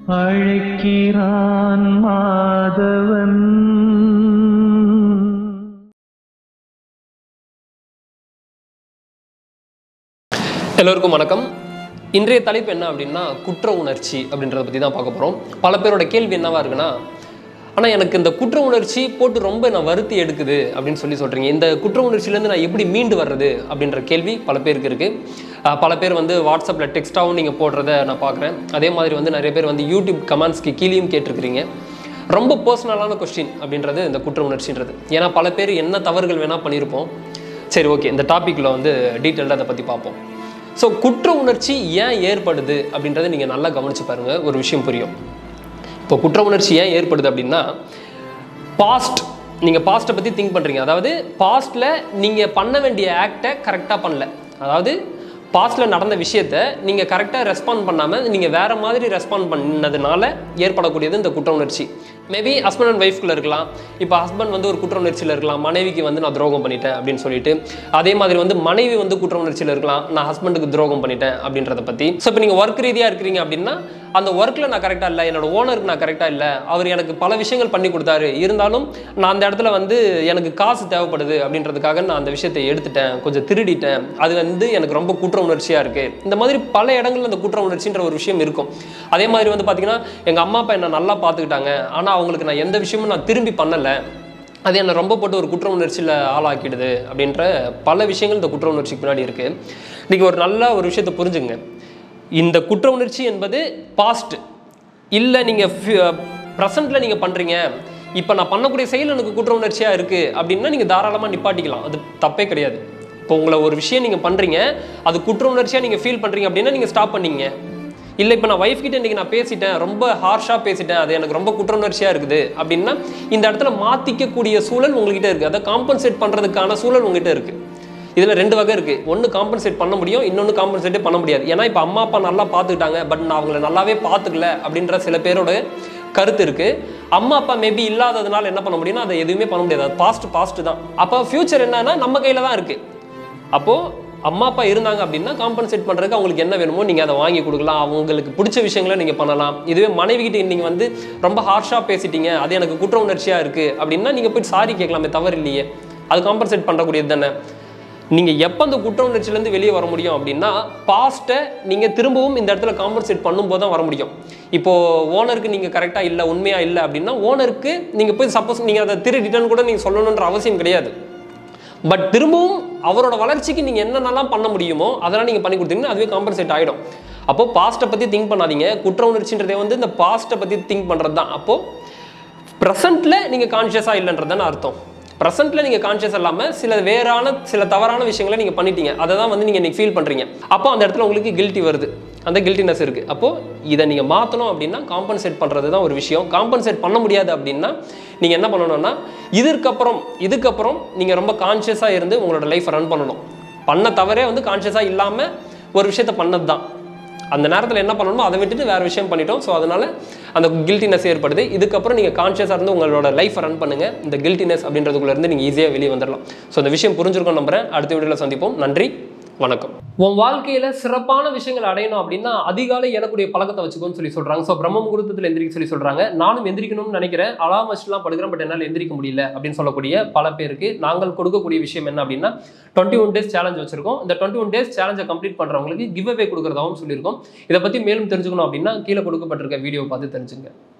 அழைக்கிறான் மாதவன் எல்லோருக்கும் வணக்கம் இன்றைய தலைப்பு என்ன அப்படின்னா குற்ற உணர்ச்சி அப்படின்றத பற்றி தான் பார்க்க போகிறோம் பல பேரோட கேள்வி என்னவா இருக்குன்னா ஆனால் எனக்கு இந்த குற்ற உணர்ச்சி போட்டு ரொம்ப நான் வருத்தி எடுக்குது அப்படின்னு சொல்லி சொல்கிறீங்க இந்த குற்ற உணர்ச்சியிலேருந்து நான் எப்படி மீண்டு வர்றது அப்படின்ற கேள்வி பல பேருக்கு இருக்குது பல பேர் வந்து வாட்ஸ்அப்பில் டெக்ஸ்ட்டாகவும் நீங்கள் போடுறத நான் பார்க்குறேன் அதே மாதிரி வந்து நிறைய பேர் வந்து யூடியூப் கமெண்ட்ஸ்க்கு கீழேயும் கேட்டிருக்கிறீங்க ரொம்ப பர்சனலான கொஸ்டின் அப்படின்றது இந்த குற்ற உணர்ச்சின்றது ஏன்னா பல பேர் என்ன தவறுகள் வேணால் பண்ணியிருப்போம் சரி ஓகே இந்த டாப்பிக்கில் வந்து டீட்டெயில்டாக அதை பற்றி பார்ப்போம் ஸோ குற்ற உணர்ச்சி ஏன் ஏற்படுது அப்படின்றத நீங்கள் நல்லா கவனிச்சு பாருங்கள் ஒரு விஷயம் புரியும் இப்போ குற்ற உணர்ச்சி ஏன் ஏற்படுது அப்படின்னா பாஸ்ட் நீங்கள் பாஸ்ட்டை பற்றி திங்க் பண்ணுறீங்க அதாவது பாஸ்ட்டில் நீங்கள் பண்ண வேண்டிய ஆக்டை கரெக்டாக பண்ணல அதாவது பாஸ்ட்டில் நடந்த விஷயத்த நீங்கள் கரெக்டாக ரெஸ்பாண்ட் பண்ணாமல் நீங்கள் வேறு மாதிரி ரெஸ்பாண்ட் பண்ணதுனால ஏற்படக்கூடியது இந்த குற்ற உணர்ச்சி மேபி ஹஸ்பண்ட் அண்ட் ஒய்ஃப்குள்ள இருக்கலாம் இப்போ ஹஸ்பண்ட் வந்து ஒரு குற்ற உணர்ச்சியில் இருக்கலாம் மனைவிக்கு வந்து நான் துரோகம் பண்ணிட்டேன் அப்படின்னு சொல்லிட்டு அதே மாதிரி வந்து மனைவி வந்து குற்ற உணர்ச்சியில் இருக்கலாம் நான் ஹஸ்பண்டுக்கு துரோகம் பண்ணிட்டேன் அப்படின்றத பற்றி ஸோ இப்போ நீங்கள் ஒர்க் ரீதியாக இருக்கிறீங்க அப்படின்னா அந்த ஒர்க்கில் நான் கரெக்டாக இல்லை என்னோட ஓனருக்கு நான் கரெக்டாக இல்லை அவர் எனக்கு பல விஷயங்கள் பண்ணி கொடுத்தாரு இருந்தாலும் நான் அந்த இடத்துல வந்து எனக்கு காசு தேவைப்படுது அப்படின்றதுக்காக நான் அந்த விஷயத்தை எடுத்துட்டேன் கொஞ்சம் திருடிட்டேன் அது வந்து எனக்கு ரொம்ப குற்ற உணர்ச்சியாக இருக்குது இந்த மாதிரி பல இடங்கள்ல அந்த குற்ற உணர்ச்சின்ற ஒரு விஷயம் இருக்கும் அதே மாதிரி வந்து பார்த்தீங்கன்னா எங்கள் அம்மா அப்பா என்னை நல்லா பார்த்துக்கிட்டாங்க ஆனால் அவங்களுக்கு நான் எந்த விஷயமும் நான் திரும்பி பண்ணலை அது என்னை ரொம்ப போட்டு ஒரு குற்ற உணர்ச்சியில் ஆளாக்கிடுது அப்படின்ற பல விஷயங்கள் இந்த குற்ற உணர்ச்சிக்கு பின்னாடி இருக்குது இன்றைக்கி ஒரு நல்ல ஒரு விஷயத்தை புரிஞ்சுங்க இந்த குற்ற உணர்ச்சி என்பது பாஸ்ட் இல்லை நீங்கள் ப்ரெசண்ட்டில் நீங்கள் பண்ணுறீங்க இப்போ நான் பண்ணக்கூடிய செயல் எனக்கு குற்ற உணர்ச்சியாக இருக்குது அப்படின்னா நீங்கள் தாராளமாக நிப்பாட்டிக்கலாம் அது தப்பே கிடையாது இப்போ உங்களை ஒரு விஷயம் நீங்கள் பண்ணுறீங்க அது குற்ற உணர்ச்சியாக நீங்கள் ஃபீல் பண்ணுறீங்க அப்படின்னா நீங்கள் ஸ்டாப் பண்ணீங்க இல்லை இப்போ நான் ஒய்ஃப் கிட்ட இன்றைக்கி நான் பேசிட்டேன் ரொம்ப ஹார்ஷாக பேசிட்டேன் அது எனக்கு ரொம்ப குற்ற உணர்ச்சியாக இருக்குது அப்படின்னா இந்த இடத்துல மாற்றிக்கக்கூடிய சூழல் உங்ககிட்ட இருக்குது அதை காம்பன்சேட் பண்ணுறதுக்கான சூழல் உங்ககிட்ட இருக்குது இதில் ரெண்டு வகை இருக்குது ஒன்று காம்பன்சேட் பண்ண முடியும் இன்னொன்று காம்பன்சேட்டே பண்ண முடியாது ஏன்னா இப்போ அம்மா அப்பா நல்லா பார்த்துக்கிட்டாங்க பட் நான் அவங்கள நல்லாவே பார்த்துக்கல அப்படின்ற சில பேரோட கருத்து இருக்குது அம்மா அப்பா மேபி இல்லாததுனால என்ன பண்ண முடியும்னா அதை எதுவுமே பண்ண முடியாது அது பாஸ்ட் பாஸ்ட் தான் அப்போ ஃப்யூச்சர் என்னன்னா நம்ம கையில் தான் இருக்குது அப்போது அம்மா அப்பா இருந்தாங்க அப்படின்னா காம்பன்சேட் பண்ணுறதுக்கு அவங்களுக்கு என்ன வேணுமோ நீங்கள் அதை வாங்கி கொடுக்கலாம் அவங்களுக்கு பிடிச்ச விஷயங்களை நீங்கள் பண்ணலாம் இதுவே மனைவி கிட்ட நீங்கள் வந்து ரொம்ப ஹார்ஷாக பேசிட்டீங்க அது எனக்கு குற்ற உணர்ச்சியாக இருக்குது அப்படின்னா நீங்கள் போய் சாரி கேட்கலாமே தவறு இல்லையே அது காம்பன்சேட் பண்ணக்கூடியது தானே நீங்கள் எப்போ அந்த குற்ற உணர்ச்சியிலேருந்து வெளியே வர முடியும் அப்படின்னா பாஸ்ட்டை நீங்கள் திரும்பவும் இந்த இடத்துல காம்பன்சேட் பண்ணும்போது தான் வர முடியும் இப்போது ஓனருக்கு நீங்கள் கரெக்டாக இல்லை உண்மையாக இல்லை அப்படின்னா ஓனருக்கு நீங்கள் போய் சப்போஸ் நீங்கள் அதை திருடிட்டன்னு கூட நீங்கள் சொல்லணுன்ற அவசியம் கிடையாது பட் திரும்பவும் அவரோட வளர்ச்சிக்கு நீங்கள் என்னென்னலாம் பண்ண முடியுமோ அதெல்லாம் நீங்கள் பண்ணி கொடுத்தீங்கன்னா அதுவே காம்பன்சேட் ஆகிடும் அப்போது பாஸ்ட்டை பற்றி திங்க் பண்ணாதீங்க குற்ற உணர்ச்சின்றதே வந்து இந்த பாஸ்ட்டை பற்றி திங்க் பண்ணுறது தான் அப்போது ப்ரெசண்ட்டில் நீங்கள் கான்ஷியஸாக இல்லைன்றது தானே அர்த்தம் ப்ரெசென்ட்டில் நீங்கள் கான்ஷியஸ் இல்லாமல் சில வேறான சில தவறான விஷயங்களை நீங்கள் பண்ணிட்டீங்க அதை தான் வந்து நீங்கள் இன்றைக்கி ஃபீல் பண்ணுறீங்க அப்போ அந்த இடத்துல உங்களுக்கு கில்ட்டி வருது அந்த கில்ட்டினஸ் இருக்குது அப்போது இதை நீங்கள் மாற்றணும் அப்படின்னா காம்பன்சேட் பண்ணுறது தான் ஒரு விஷயம் காம்பன்சேட் பண்ண முடியாது அப்படின்னா நீங்கள் என்ன பண்ணணும்னா இதற்கப்புறம் இதுக்கப்புறம் நீங்கள் ரொம்ப கான்ஷியஸாக இருந்து உங்களோட லைஃப்பை ரன் பண்ணணும் பண்ண தவறே வந்து கான்ஷியஸாக இல்லாமல் ஒரு விஷயத்த பண்ணது தான் அந்த நேரத்தில் என்ன பண்ணணுமோ அதை விட்டுட்டு வேறு விஷயம் பண்ணிட்டோம் ஸோ அதனால் அந்த கில்ட்டினஸ் ஏற்படுது இதுக்கப்புறம் நீங்கள் கான்ஷியஸாக இருந்து உங்களோட லைஃப்பை ரன் பண்ணுங்கள் இந்த கில்ட்டினஸ் அப்படின்றதுக்குள்ளேருந்து நீங்கள் ஈஸியாக வெளியே வந்துடலாம் ஸோ அந்த விஷயம் புரிஞ்சிருக்கோம் நம்புறேன் அடுத்த வீடியோவில் சந்திப்போம் நன்றி வணக்கம் உன் வாழ்க்கையில சிறப்பான விஷயங்கள் அடையணும் அப்படின்னா அதிகாலை எழக்கூடிய பழக்கத்தை வச்சுக்கோன்னு சொல்லி சொல்றாங்க ஸோ பிரம்ம முகூர்த்தத்தில் எந்திரிக்க சொல்லி சொல்றாங்க நானும் எந்திரிக்கணும்னு நினைக்கிறேன் அலாம் வச்சுலாம் படுக்கிறேன் பட் என்னால் எந்திரிக்க முடியல அப்படின்னு சொல்லக்கூடிய பல பேருக்கு நாங்கள் கொடுக்கக்கூடிய விஷயம் என்ன அப்படின்னா டுவெண்ட்டி ஒன் டேஸ் சேலஞ்ச் வச்சிருக்கோம் இந்த டுவெண்ட்டி ஒன் டேஸ் சேலஞ்சை கம்ப்ளீட் பண்றவங்களுக்கு கிவ் அவே கொடுக்குறதாகவும் சொல்லியிருக்கோம் இதை பத்தி மேலும் தெரிஞ்சுக்கணும் அப்படின்னா கீழே கொடுக்கப்பட்டிருக்க வீடியோ பார்த்து தெரிஞ்சுங்க